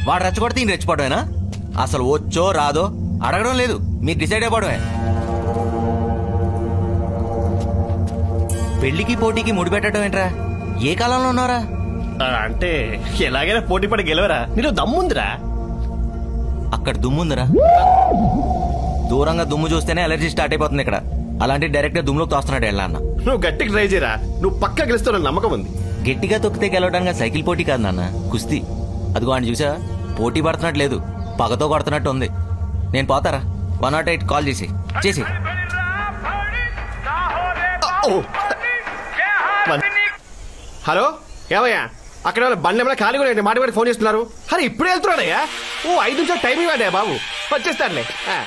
వాడు రెచ్చగొడితే ఈయన రెచ్చిపోవడమేనా అసలు వచ్చో రాదో అడగడం లేదు మీరు డిసైడ్ అయిపోవడమే పెళ్లికి పోటీకి ముడిపెట్టడం ఏంట్రా ఏ కాలంలో ఉన్నారా ఆ, అంటే ఎలాగైనా పోటీ పడి గెలవరా నీలో దమ్ముందిరా అక్కడ దుమ్ముందిరా దూరంగా దుమ్ము చూస్తేనే అలర్జీ స్టార్ట్ అయిపోతుంది ఇక్కడ అలాంటి డైరెక్ట్ గా దుమ్ములోకి తోస్తున్నాడు ఎలా అన్న నువ్వు గట్టిగా ట్రై చేయరా నువ్వు పక్క గెలుస్తావు నమ్మకం ఉంది గట్టిగా తొక్కితే గెలవడానికి సైకిల్ పోటీ కాదు నాన్న కుస్తీ అదిగో ఆయన చూసా పోటీ పడుతున్నట్టు లేదు పగతో కొడుతున్నట్టు ఉంది నేను పోతారా వన్ నాట్ ఎయిట్ కాల్ చేసి చేసి ఓ. వన్. హలో ఏమయ్యా అక్కడ వాళ్ళ బండి ఏమైనా ఖాళీ కూడా మాట కూడా ఫోన్ చేస్తున్నారు అరే ఇప్పుడే వెళ్తున్నాడయ్యా ఓ ఐదు నిమిషాలు టైం ఇవ్వండి బాబు వచ్చేస్తానులే ఆ.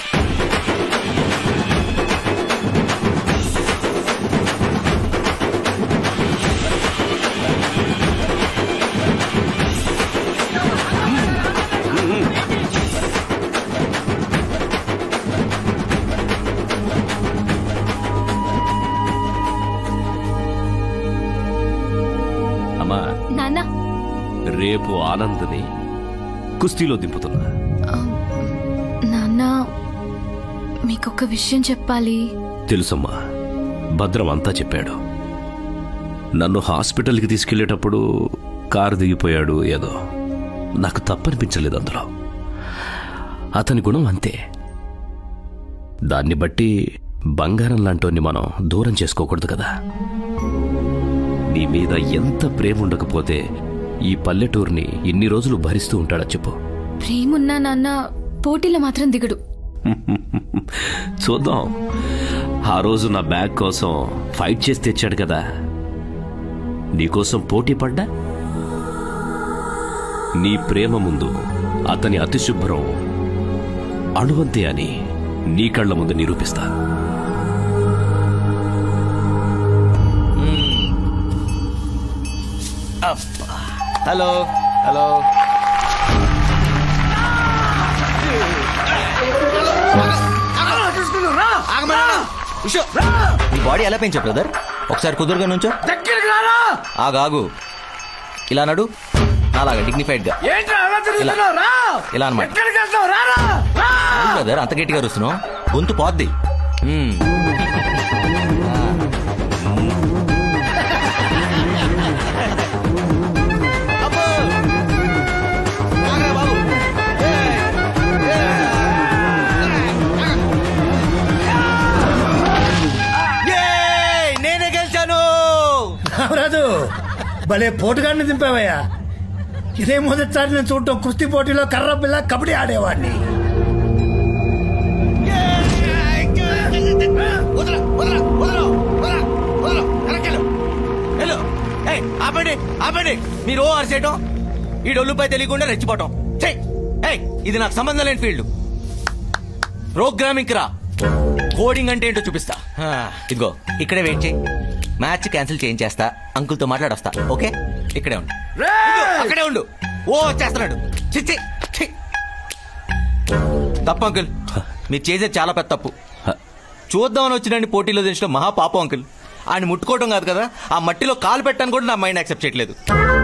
అమ్మా నాన్న రేపు ఆనంద్ని కుస్తీలో దింపుతున్నా ఆ, నాన్న మీకొక విషయం చెప్పాలి తెలుసమ్మా భద్రం అంతా చెప్పాడు నన్ను హాస్పిటల్కి తీసుకెళ్లేటప్పుడు కారు దిగిపోయాడు ఏదో నాకు తప్పనిపించలేదు అందులో అతని గుణం అంతే దాన్ని బట్టి బంగారం లాంటోని మనం దూరం చేసుకోకూడదు కదా నీ మీద ఎంత ప్రేమ ఉండకపోతే ఈ పల్లెటూరిని ఇన్ని రోజులు భరిస్తూ ఉంటాడా చెప్పు ప్రేమున్నా నాన్న పోటీలో మాత్రం దిగడు చూద్దాం ఆ రోజు నా బ్యాగ్ కోసం ఫైట్ చేసి తెచ్చాడు కదా నీకోసం పోటీ పడ్డా నీ ప్రేమ ముందు అతని అతిశుభ్రం అణువంతే అని నీ కళ్ళ ముందు నిరూపిస్తా హలో హలో నీ బాడీ ఎలా పెంచా బ్రదర్ ఒకసారి కుదురుగా నుంచో ఆగాగు ఇలా నడు అలాగా డిగ్నిఫైడ్ గా ఇలా ఇలా అనమాట బ్రదర్ అంత గట్టిగా రుస్తున్నావు గొంతు పోద్ది మ్మ్. అబ్బో! ఆగరా బాబు. ఏయ్! నేనే గెలిచాను రాదు భలే పోటుగాడిని దింపావయ్యా ఇదే మొదటిసారి నేను చూడటం కుస్తీ పోటీలో కర్ర పిల్ల కబడ్డీ ఆడేవాడిని వదరా, వదరా, వదరా, వదరా, వదరా, వెనక్కెళ్ళు. వెళ్ళు. ఏయ్, ఆపండి ఆపండి మీరు ఓ అరిసేయటం ఈ డొల్లుపై తెలియకుండా రెచ్చిపోవటం చెయ్ ఏయ్ ఇది నాకు సంబంధం లేని ఫీల్డ్ ప్రోగ్రామింగ్ రా కోడింగ్ అంటే ఏంటో చూపిస్తా ఆ, ఇదిగో ఇక్కడే వెయిట్ చేయి మ్యాచ్ క్యాన్సిల్ చేయించేస్తా అంకుల్తో మాట్లాడొస్తా ఓకే ఇక్కడే ఉండు ఇదిగో, అక్కడే ఉండు ఓ చేస్తున్నాడు చిచ్చి ఛీ. తప్పు అంకుల్ మీరు చేసేది చాలా పెద్ద తప్పు చూద్దామని వచ్చినండి పోటీలో దించడం మహా పాపం అంకుల్ ఆయన ముట్టుకోవడం కాదు కదా ఆ మట్టిలో కాలు పెట్టాను కూడా నా మైండ్ యాక్సెప్ట్ చేయట్లేదు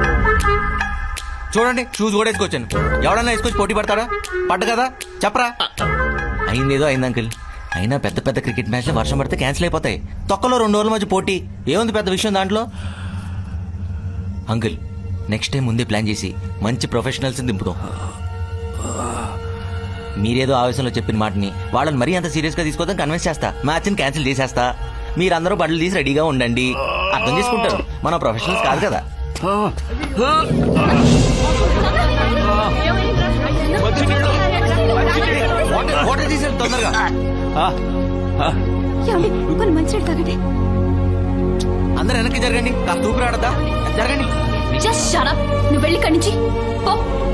చూడండి షూస్ కూడా వేసుకొచ్చాను ఎవడన్నా వేసుకొచ్చి పోటీ పడతాడా పడ్డ కదా చెప్పరా అయిందేదో అయింది అంకుల్ అయినా పెద్ద పెద్ద క్రికెట్ మ్యాచ్లు వర్షం పడితే క్యాన్సిల్ అయిపోతాయి తొక్కలో రెండు రోజుల మధ్య పోటీ ఏముంది పెద్ద విషయం దాంట్లో అంకుల్ నెక్స్ట్ టైం ముందే ప్లాన్ చేసి మంచి ప్రొఫెషనల్స్ దింపుదాం మీరేదో ఆవేశంలో చెప్పిన మాటని వాళ్ళని మరీ అంత సీరియస్ గా తీసుకోవద్దని కన్విన్స్ చేస్తా మ్యాచ్ ని క్యాన్సిల్ చేసేస్తా మీరందరూ బట్టలు తీసి రెడీగా ఉండండి అర్థం చేసుకుంటారు మనం ప్రొఫెషనల్స్ కాదు కదా వాటర్- వాటర్ తీసేయండి తొందరగా ఏమండి కొన్ని మంచి తాగండి అందరు వెనక్కి జరగండి కాస్త ఊపిరి ఆడద్దా జరగండి జస్ట్ షరప్ నువ్వు వెళ్ళి ఇక్కడి నుంచి పో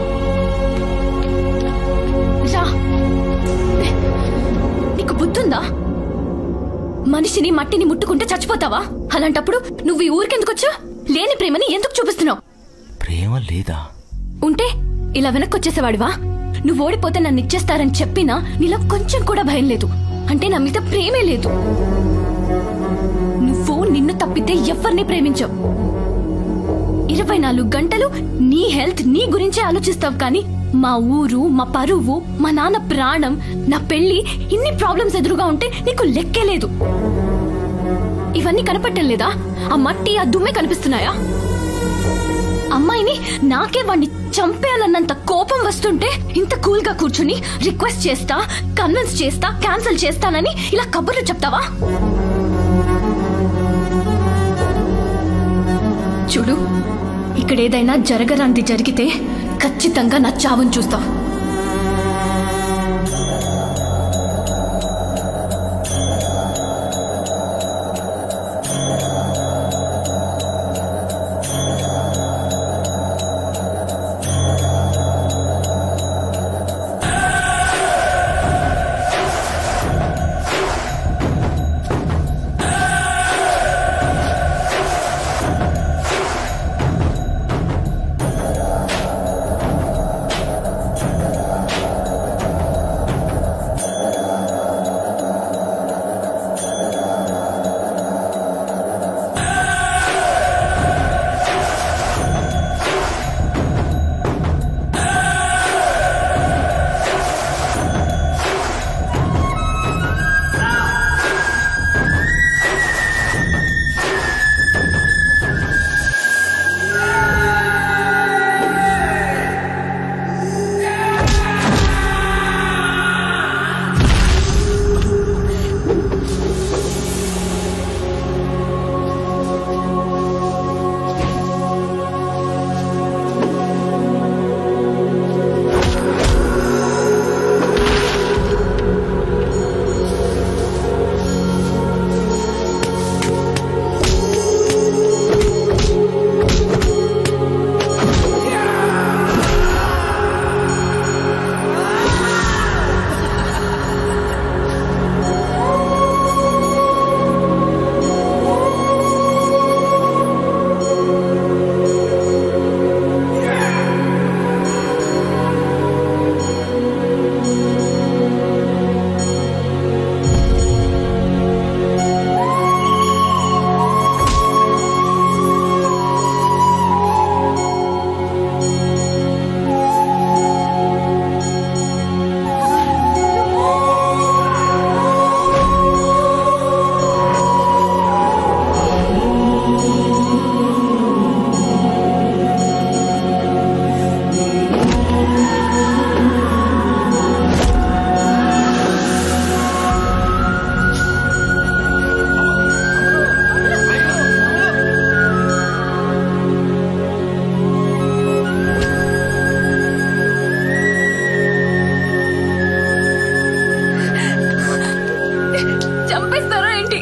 రా నీకు బుద్ధుందా మనిషిని మట్టిని ముట్టుకుంటే చచ్చిపోతావా అలాంటప్పుడు నువ్వు ఈ ఊరికెందుకు వచ్చా లేని ప్రేమని ఎందుకు చూపిస్తున్నావు ప్రేమ లేదా ఉంటే ఇలా వెనక్కి వచ్చేసేవాడివా నువ్వు ఓడిపోతే నన్ను ఇచ్చేస్తారని చెప్పినా నీలో కొంచెం కూడా భయం లేదు అంటే నా మీద ప్రేమే లేదు నువ్వు నిన్ను తప్పితే ఎవరిని ప్రేమించవు ఇరవై నాలుగు గంటలు నీ హెల్త్ నీ గురించే ఆలోచిస్తావు కానీ మా ఊరు మా పరువు మా నాన్న ప్రాణం నా పెళ్లి ఇన్ని ప్రాబ్లమ్స్ ఎదురుగా ఉంటే నీకు లెక్కే లేదు ఇవన్నీ కనపడటం లేదా ఆ మట్టి ఆ దుమ్మే కనిపిస్తున్నాయా అమ్మాయిని నాకే వాణ్ణి చంపేయాలన్నంత కోపం వస్తుంటే ఇంత కూల్ గా కూర్చుని రిక్వెస్ట్ చేస్తా కన్విన్స్ చేస్తా క్యాన్సిల్ చేస్తానని ఇలా కబుర్లు చెప్తావా చూడు ఇక్కడ ఏదైనా జరగరాంది జరిగితే ఖచ్చితంగా నా చావును చూస్తావు చంపేస్తారా ఏంటి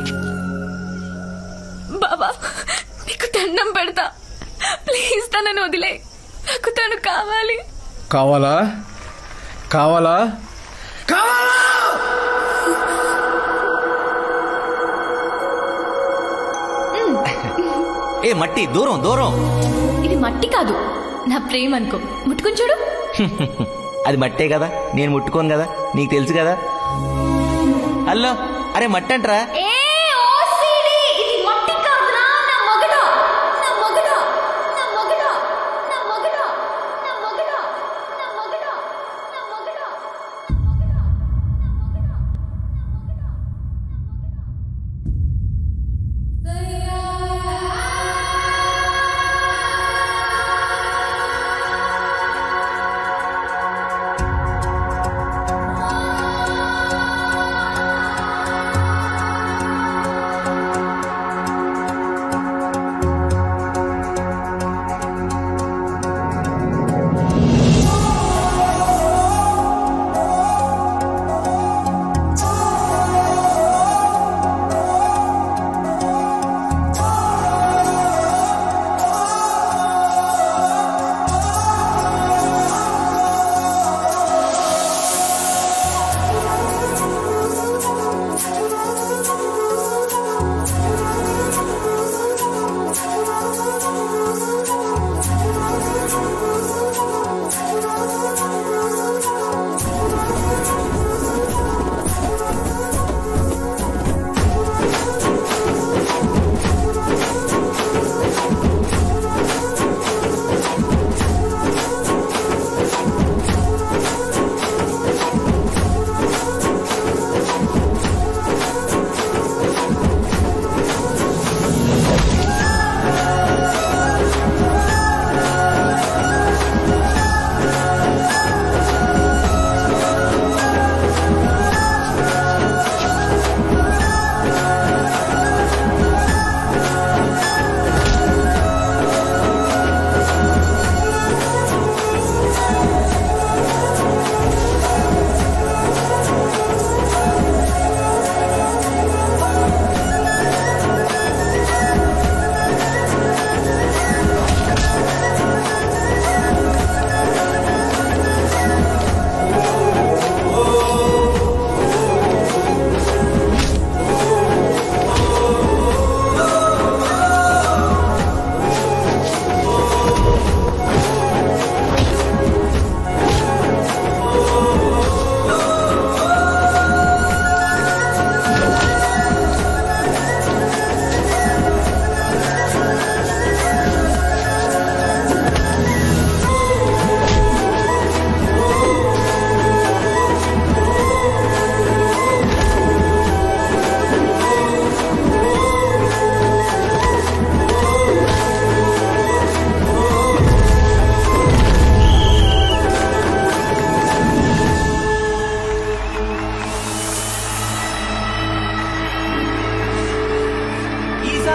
బాబా నీకు దండం పెడతా ప్లీజ్ తనని వదిలే నాకు తను కావాలి కావాలా కావాలా ఏ మట్టి దూరం దూరం ఇది మట్టి కాదు నా ప్రేమ అనుకో ముట్టుకుని చూడు అది మట్టే కదా నేను ముట్టుకోను కదా నీకు తెలుసు కదా హలో అరే మట్టి అంటరా ఏ ఓసిడి ఇది మట్టి కాదురా నా మగడా నా మగడా నా మగడా నా మగడా నా మగడా నా మగడా నా మగడా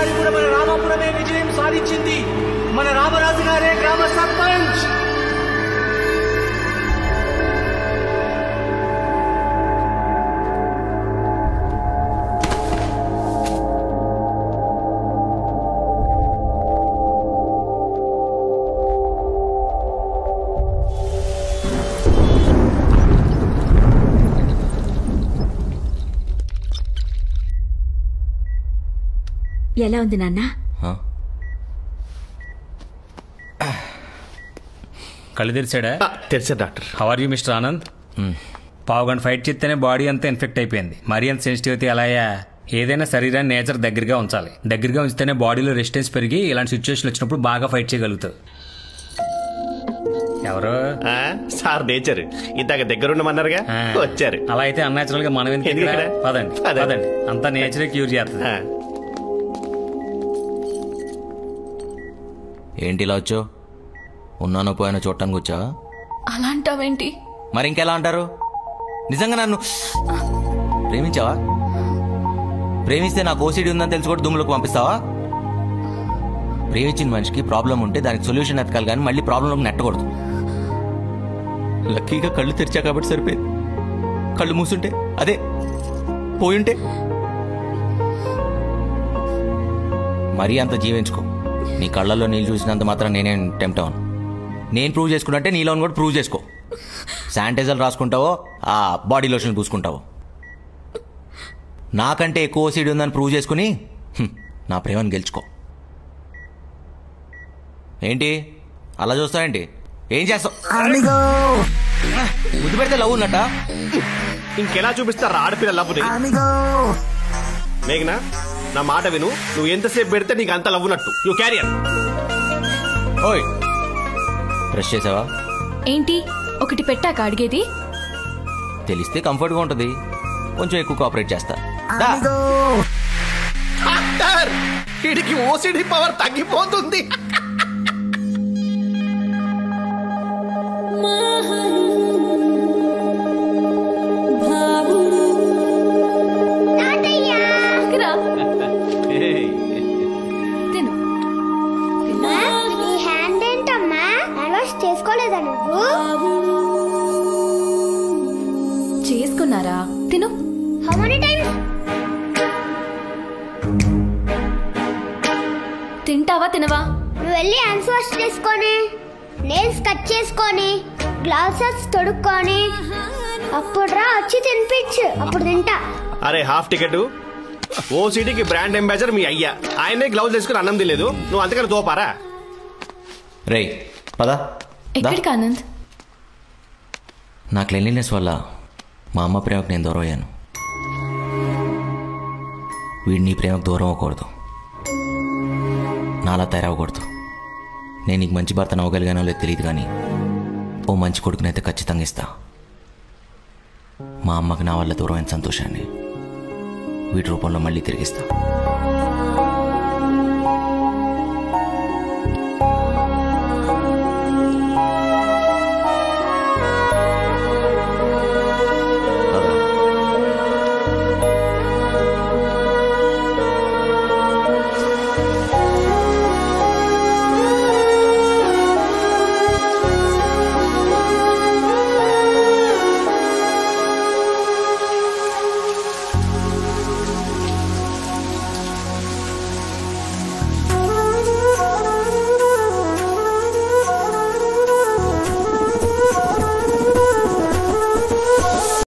ఈసారి కూడా మన రామాపురమే విజయం సాధించింది మన రామరాజు గారే గ్రామ సర్పంచ్ ఎలా ఉంది నాన్న ఆ? కళ్ళు తెరిచాడా ఆ, తెలుసా doctor how are you mister Anand పావు గంట ఫైట్ చేస్తేనే బాడీ అంతా ఇన్ఫెక్ట్ అయిపోయింది మరీ అంత సెన్సిటివిటీ అలాయా ఏదైనా శరీరాన్ని నేచర్ దగ్గరగా ఉంచాలి దగ్గరగా ఉంచితేనే బాడీలో రెసిస్టెన్స్ పెరిగి ఇలాంటి సిచ్యువేషన్ వచ్చినప్పుడు బాగా ఫైట్ చేయగలుగుతావు ఎవరు ఆ, సార్ నేచర్ ఇందాక దగ్గరుండమన్నారుగా ఆ. వచ్చారు అలా అయితే అన్యాచురల్ గా మనం ఎందుకు ఎందుకు ఇక్కడ? ఇక్కడ? పదండి పదండి. పదండి అంతా నేచరే క్యూర్ చేస్తుంది ఆ, ఏంటి ఇలా వచ్చావు ఉన్నానో పోయానో చూడటానికి వచ్చావా అలా అంటావేంటి మరి ఇంకెలా అంటారు నిజంగా నన్ను ప్రేమించావా ప్రేమిస్తే నాకు ఓసిడి ఉందని తెలిసి కూడా దుమ్ములకు పంపిస్తావా ప్రేమించిన మనిషికి ప్రాబ్లం ఉంటే దానికి సొల్యూషన్ ఎతకాలి కానీ మళ్ళీ ప్రాబ్లంలోకి నెట్టకూడదు లక్కీగా కళ్ళు తెరిచా కాబట్టి సరిపోయింది కళ్ళు మూసుంటే అదే పోయుంటే మరీ అంత జీవించుకో నీ కళ్ళల్లో నీళ్ళు చూసినంత మాత్రం నేనేం టెంప్ట్ అవును నేను ప్రూవ్ చేసుకున్నట్టే నీలో కూడా ప్రూవ్ చేసుకో శానిటైజర్ రాసుకుంటావో ఆ బాడీ లోషన్ పూసుకుంటావో నాకంటే ఎక్కువ ఓసీడీ ఉందని ప్రూవ్ చేసుకుని హ్మ్, నా ప్రేమను గెలుచుకో ఏంటి అలా చూస్తావేంటి ఏం చేస్తావు ముద్దు పెడితే లవ్ ఉన్నట్ట ఇంకెలా చూపిస్తారా ఆడపిల్ల లవ్ని మేఘనా నా మాట విను నువ్వు ఎంతసేపు పెడితే నీకు అంత లవ్వునట్టు యూ క్యారియర్ ఓయ్ బ్రష్ చేసావా ఏంటి ఒకటి పెట్టాక అడిగేది తెలిస్తే కంఫర్ట్గా ఉంటుంది కొంచెం ఎక్కువ కోఆపరేట్ చేస్తా దా. డాక్టర్ వీడికి ఓసిడి పవర్ తగ్గిపోతుంది రా. తిను నీ హ్యాండ్ ఏంటమ్మా హ్యాండ్ వాష్ చేసుకోలేదా నువ్వు చేసుకున్నారా తిను హౌ మెనీ టైమ్స్ తింటావా తినవా నువ్వు వెళ్ళి హ్యాండ్స్ వాష్ చేసుకొని నెయిల్స్ కట్ చేసుకొని గ్లాసెస్ తొడుక్కొని అప్పుడు రా వచ్చి తినిపించు అప్పుడు తింటా అరే హాఫ్ టికెట్ ఓసిటీకి బ్రాండ్ అంబాసిడర్ మీ అయ్యా ఆయనే గ్లౌజ్ వేసుకుని అన్నం తినలేదు నువ్వు అంతకన్నా తోపారా రేయ్ పదా దా. ఎక్కడికి ఆనంద్ నా క్లెన్లీనెస్ వల్ల మా అమ్మ ప్రేమకు నేను దూరం అయ్యాను వీడు నీ ప్రేమకు దూరం అవ్వకూడదు నాలా తయారవ్వకూడదు నేను నీకు మంచి భర్తను అవ్వగలిగానో లేదు తెలియదు కానీ ఓ మంచి కొడుకునైతే ఖచ్చితంగా ఇస్తా మా అమ్మకి నా వల్ల దూరమైన సంతోషాన్ని వీటి రూపంలో మళ్ళీ తిరిగిస్తా